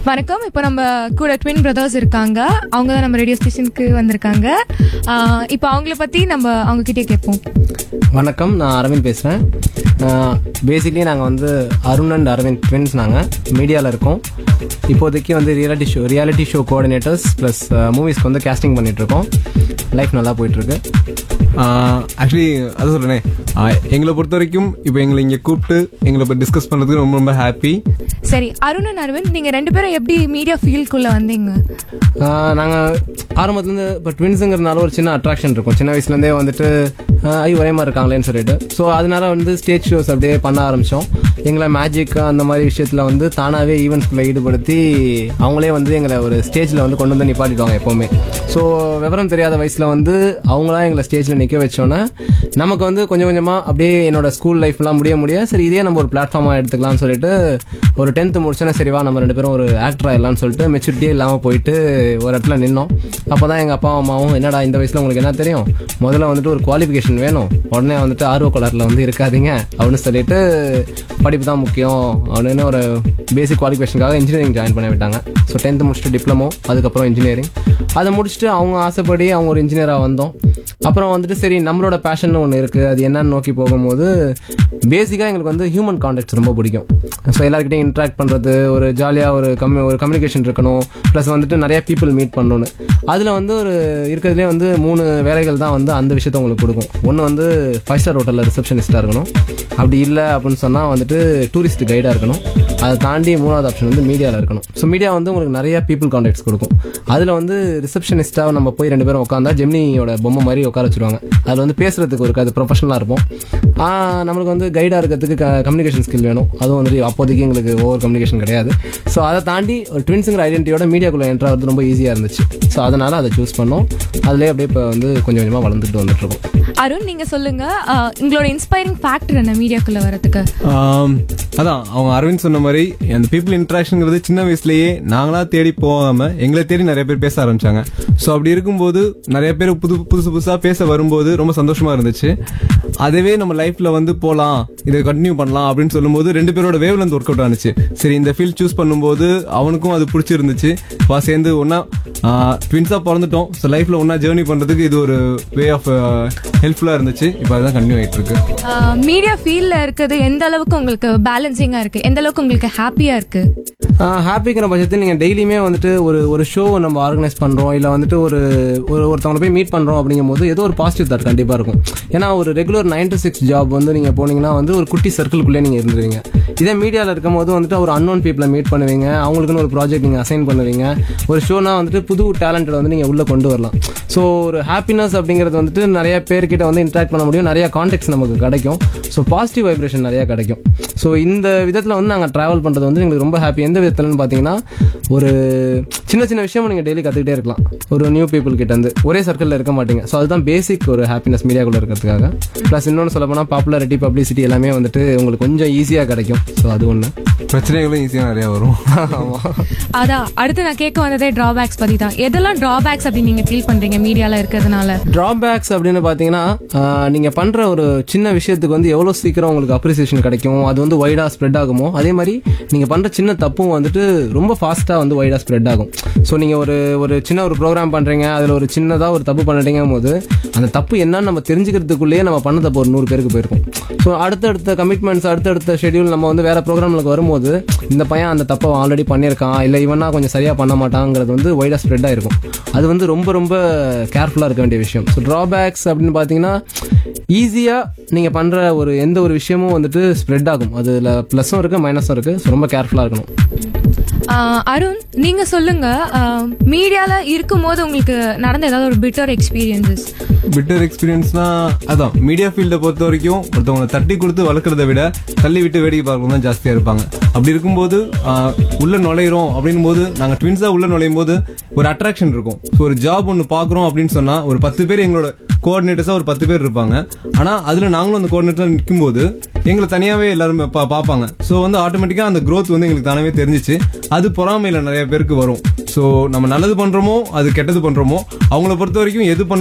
வணக்கம் இப்போ நம்ம கூட ட்வின் பிரதர்ஸ் இருக்காங்க அவங்க தான் நம்ம ரேடியோ ஸ்டேஷனுக்கு வந்திருக்காங்க ஆஹ் இப்போ அவங்கள பத்தி நம்ம அவங்க கிட்டே கேட்போம் வணக்கம் நான் அரவிந்த் பேசுகிறேன் பேசிக்லி நாங்கள் வந்து அருண் அண்ட் அரவிந்த் ட்வின்ஸ் நாங்கள் மீடியாவில் இருக்கோம் இப்போதைக்கு வந்து reality show reality show coordinators plus மூவிஸ்க்கு வந்து கேஸ்டிங் பண்ணிகிட்ருக்கோம் லைஃப் நல்லா போயிட்டுருக்கு ஆக்சுவலி அது சொல்றேனே ஆஹ் எங்களை பொறுத்த வரைக்கும் இப்போ எங்களை இங்கே கூப்பிட்டு எங்களை இப்போ டிஸ்கஸ் பண்ணுறதுக்கு ரொம்ப ரொம்ப ஹாப்பி சரி அருண் and அரவிந்த் நீங்க ரெண்டு பேரும் எப்படி மீடியா ஃபீல்டுக்குள்ள வந்தீங்க நாங்கள் ஆரம்பத்துலேருந்து இப்போ ட்வின்ஸுங்கிறதுனால ஒரு சின்ன அட்ராக்ஷன் இருக்கும் சின்ன வயசுலேருந்தே வந்துட்டு ஆஹ் ஐயோ ஒரே மாதிரி இருக்காங்களேன்னு சொல்லிட்டு ஸோ அதனால வந்து ஸ்டேஜ் ஷோஸ் அப்படியே பண்ண ஆரம்பித்தோம் எங்களை மேஜிக் அந்த மாதிரி விஷயத்தில் வந்து தானாகவே ஈவெண்ட்ஸ்குள்ளே ஈடுபடுத்தி அவங்களே வந்து எங்களை ஒரு ஸ்டேஜில் வந்து கொண்டு வந்து நிப்பாட்டிடுவாங்க எப்போவுமே ஸோ விவரம் தெரியாத வயசில் வந்து அவங்களாம் எங்களை ஸ்டேஜில் நிற்க வச்சோன்னே நமக்கு வந்து கொஞ்சம் கொஞ்சமாக அப்படியே என்னோட ஸ்கூல் லைஃப்லாம் முடிய முடிய சரி இதே நம்ம ஒரு பிளாட்ஃபார்மாக எடுத்துக்கலாம்னு சொல்லிட்டு ஒரு டென்த்து முடிச்சோன்னே சரிவா நம்ம ரெண்டு பேரும் ஒரு ஆக்டர் ஆயிடலாம்னு சொல்லிட்டு மெச்சூரிட்டியே இல்லாமல் போயிட்டு ஒரு இடத்துல நின்னோம் அப்போ தான் எங்கள் அப்பா அம்மாவும் என்னடா இந்த வயசில் உங்களுக்கு என்ன தெரியும் முதல்ல வந்துட்டு ஒரு குவாலிஃபிகேஷன் வேணும் உடனே வந்துட்டு ஆர்வ கலரில் வந்து இருக்காதீங்க அப்படின்னு சொல்லிட்டு படிப்பு தான் முக்கியம் அப்படின்னு ஒரு பேசிக் குவாலிஃபிகேஷனுக்காக இன்ஜினியரிங் ஜாயின் பண்ண விட்டாங்க ஸோ டென்த்து முடிச்சுட்டு டிப்ளமோ அதுக்கப்புறம் இன்ஜினியரிங் அதை முடிச்சுட்டு அவங்க ஆசைப்படி அவங்க ஒரு இன்ஜினியராக வந்தோம் அப்புறம் வந்துட்டு சரி நம்மளோட பேஷன் ஒன்று இருக்குது அது என்னன்னு நோக்கி போகும்போது பேசிக்காக எங்களுக்கு வந்து ஹியூமன் கான்டாக்ட்ஸ் ரொம்ப பிடிக்கும் ஸோ எல்லாருக்கிட்டையும் இன்ட்ராக்ட் பண்ணுறது ஒரு ஜாலியாக ஒரு கம்யூ ஒரு கம்யூனிகேஷன் இருக்கணும் ப்ளஸ் வந்துட்டு நிறைய பீப்புள் மீட் பண்ணணும்னு அதில் வந்து ஒரு இருக்கிறதுலே வந்து மூணு வேலைகள் தான் வந்து அந்த விஷயத்த உங்களுக்கு கொடுக்கும் ஒன்று வந்து ஃபைவ் ஸ்டார் ஹோட்டலில் ரிசப்ஷனிஸ்ட்டாக இருக்கணும் அப்படி இல்லை அப்படின்னு சொன்னால் வந்துட்டு டூரிஸ்ட் கைடாக இருக்கணும் அதை தாண்டி மூணாவது ஆப்ஷன் வந்து மீடியாவில் இருக்கணும் ஸோ மீடியா வந்து உங்களுக்கு நிறைய பீப்புள் கான்டாக்ட்ஸ் கொடுக்கும் அதில் வந்து ரிசப்ஷனிஸ்ட்டாக நம்ம போய் ரெண்டு பேரும் உட்காந்தா ஜெமினியோட பொம்மை மாதிரி உட்கார வச்சிருவாங்க அதில் வந்து பேசுறதுக்கு ஒரு அது ப்ரொஃபஷனலாக இருப்போம் ஆஹ் நம்மளுக்கு வந்து கைடாக இருக்கிறதுக்கு கம்யூனிகேஷன் ஸ்கில் வேணும் அதுவும் வந்து அப்போதைக்கு எங்களுக்கு ஓவர் கம்யூனிகேஷன் கிடையாது ஸோ அதை தாண்டி ஒரு ட்வின்ஸுங்கிற ஐடென்டிட்டியோட மீடியாக்குள்ளே என்ட்ரு ஆகிறது ரொம்ப ஈஸியாக இருந்துச்சு ஸோ அதனால் அதை சூஸ் பண்ணோம் அதிலே அப்படியே இப்போ வந்து கொஞ்சம் கொஞ்சமாக வளர்ந்துட்டு வந்துட்டு இருக்கோம் அருண் நீங்க சொல்லுங்க ஆஹ் உங்களோட இன்ஸ்பைரிங் ஃபேக்டர் என்ன மீடியாக்குள்ள வரதுக்கு ஆம், அதான் அவங்க அரவிந்த் சொன்ன மாதிரி அந்த பீப்புள் இன்ட்ராக்ஷனுங்கிறது சின்ன வயசுலயே நாங்களா தேடி போகாம எங்களை தேடி நிறைய பேர் பேச ஆரம்பிச்சாங்க ஸோ அப்படி இருக்கும்போது நிறைய பேர் புது புதுசு புதுசா பேச வரும்போது ரொம்ப சந்தோஷமா இருந்துச்சு அதுவே நம்ம லைஃப்ல வந்து போலாம் இதை கண்டினியூ பண்ணலாம் அப்படின்னு சொல்லும்போது ரெண்டு பேரோட வேவ்ல இருந்து ஒர்க் அவுட் ஆனிச்சு சரி இந்த ஃபீல்ட் சூஸ் பண்ணும்போது அவனுக்கும் அது பிடிச்சிருந்துச்சு வா சேர்ந்து ஒன்னா ட்வின்ஸா பிறந்துட்டோம் ஸோ லைஃப்ல ஒன்னா ஜேர்னி பண்றதுக்கு இது ஒரு வே ஆஃப் ஹெல்ப்ஃபுல்லா இருந்துச்சு இப்போ அதுதான் கண்டினியூ ஆயிட்டு இருக்கு மீடியா ஃபீல்ட்ல இருக்கிறது எந்த அளவுக்கு உங்களுக்கு பேலன்சிங்கா இருக்கு எந்த அளவுக்கு உங்களுக்கு ஹாப்பியா இருக்கு ஹாப்பிங்கிற பட்சத்தில் நீங்கள் டெய்லியுமே வந்துட்டு ஒரு ஒரு ஷோ நம்ம ஆர்கனைஸ் பண்ணுறோம் இல்லை வந்துட்டு ஒரு ஒரு ஒருத்தவங்களை போய் மீட் பண்ணுறோம் அப்படிங்கும்போது ஏதோ ஒரு பாசிட்டிவ் தாட் கண்டிப்பாக இருக்கும் ஏன்னா ஒரு regular nine to six job வந்து நீங்கள் போனீங்கன்னா வந்து ஒரு குட்டி சர்க்கிள்குள்ளே நீங்கள் இருந்துருவீங்க இதே மீடியாவில் இருக்கும் போது வந்துட்டு ஒரு அன்னோன் பீப்புளை மீட் பண்ணுவீங்க அவங்களுக்குன்னு ஒரு ப்ராஜெக்ட் நீங்கள் அசைன் பண்ணுவீங்க ஒரு ஷோனா வந்துட்டு புது டேலண்டட் வந்து நீங்கள் உள்ளே கொண்டு வரலாம் ஸோ ஒரு ஹாப்பினஸ் அப்படிங்கிறது வந்துட்டு நிறைய பேர்கிட்ட வந்து இன்ட்ராக்ட் பண்ண முடியும் நிறைய கான்டெக்ட்ஸ் நமக்கு கிடைக்கும் ஸோ பாசிட்டிவ் வைப்ரேஷன் நிறைய கிடைக்கும் ஸோ இந்த விதத்தில் வந்து நாங்கள் ட்ராவல் பண்ணுறது வந்து எங்களுக்கு ரொம்ப ஹாப்பி எந்த விதத்துலன்னு பார்த்தீங்கன்னா ஒரு சின்ன சின்ன விஷயம் நீங்கள் டெய்லி கற்றுக்கிட்டே இருக்கலாம் ஒரு நியூ பீப்புள் கிட்ட இருந்து ஒரே சர்க்கிளில் இருக்க மாட்டீங்க ஸோ அதுதான் பேசிக் ஒரு ஹாப்பினஸ் மீடியாக்குள்ள இருக்கிறதுக்காக ப்ளஸ் இன்னொன்று சொல்ல போனால் பாப்புலாரிட்டி பப்ளிசிட்டி எல்லாமே வந்துட்டு உங்களுக்கு கொஞ்சம் ஈஸியாக கிடைக்கும் ஸோ அது ஒன்று பிரச்சனைகளும் ஈஸியாக நிறைய வரும் ஆமாம் அதான் அடுத்து நான் கேட்க வந்ததே டிராபேக்ஸ் பத்தி தான் எதெல்லாம் டிராபேக்ஸ் அப்படின்னு நீங்க ஃபீல் பண்றீங்க மீடியால இருக்கிறதுனால டிராபேக்ஸ் அப்படின்னு பார்த்தீங்கன்னா ஆஹ், நீங்க பண்ற ஒரு சின்ன விஷயத்துக்கு வந்து எவ்வளோ சீக்கிரம் உங்களுக்கு அப்ரிசியேஷன் கிடைக்கும் அது வந்து வைடா ஸ்ப்ரெட் ஆகுமோ அதே மாதிரி நீங்க பண்ற சின்ன தப்பும் வந்துட்டு ரொம்ப ஃபாஸ்டா வந்து வைடா ஸ்ப்ரெட் ஆகும் ஸோ நீங்க ஒரு ஒரு சின்ன ஒரு ப்ரோக்ராம் பண்றீங்க அதுல ஒரு சின்னதா ஒரு தப்பு பண்ணிட்டீங்க போது அந்த தப்பு என்னன்னு நம்ம தெரிஞ்சுக்கிறதுக்குள்ளேயே நம்ம பண்ண தப்பு ஒரு நூறு பேருக்கு போயிருக்கும் ஸோ அடுத்தடுத்த கமிட்மெண்ட்ஸ் அடுத்தடுத்த ஷெட்யூல் நம்ம வந்து வேற ப்ரோக்ராம்களுக்கு வரும்போது இந்த பையன் அந்த தப்பை ஆல்ரெடி பண்ணியிருக்கான் இல்லை இவனா கொஞ்சம் சரியா பண்ண மாட்டாங்கிறது வந்து வைடா ஸ்ப்ரெட் ஆயிருக்கும் அது வந்து ரொம்ப ரொம்ப கேர்ஃபுல்லாக இருக்க வேண்டிய விஷயம் ஸோ ட்ராபேக்ஸ் அப்படின்னு பார்த்தீங்கன்னா ஈஸியாக நீங்கள் பண்ணுற ஒரு எந்த ஒரு விஷயமும் வந்துட்டு ஸ்ப்ரெட் ஆகும் அதில் ப்ளஸும் இருக்குது மைனஸும் இருக்குது ஸோ ரொம்ப கேர்ஃபுல்லாக இருக்கணும் ஆஹ் அருண் நீங்க சொல்லுங்க மீடியால இருக்கும்போது உங்களுக்கு நடந்த ஏதாவது ஒரு பிட்டர் எக்ஸ்பீரியன்சஸ் பிட்டர் எக்ஸ்பீரியன்ஸ்னா அதான் மீடியா ஃபீல்டை பொறுத்த வரைக்கும் ஒருத்தவங்களை தட்டி கொடுத்து வளர்க்குறத விட தள்ளி விட்டு வேடிக்கை பார்க்கறது தான் ஜாஸ்தியாக இருப்பாங்க அப்படி இருக்கும்போது ஆஹ், உள்ள நுழையிறோம் அப்படின் போது நாங்கள் ட்வின்ஸாக உள்ள நுழையும் போது ஒரு அட்ராக்ஷன் இருக்கும் ஸோ ஒரு ஜாப் ஒன்று பார்க்குறோம் அப்படின்னு சொன்னால் ஒரு பத்து பேர் எங்களோட கோஆர்டினேட்டர்ஸாக ஒரு பத்து பேர் இருப்பாங்க ஆனால் அதில் நாங்களும் அந்த கோஆர்டினேட்டர் நிற்கும்போது எங்களை தனியாகவே எல்லாரும் பா பார்ப்பாங்க ஸோ வந்து ஆட்டோமேட்டிக்காக அந்த growth வந்து எங்களுக்கு தானாவே தெரிஞ்சிச்சு அது பொறாமையில் நிறைய பேருக்கு வரும் ஸோ நம்ம நல்லது பண்ணுறோமோ அது கெட்டது பண்ணுறோமோ அவங்கள பொறுத்த வரைக்கும் எது பண்ண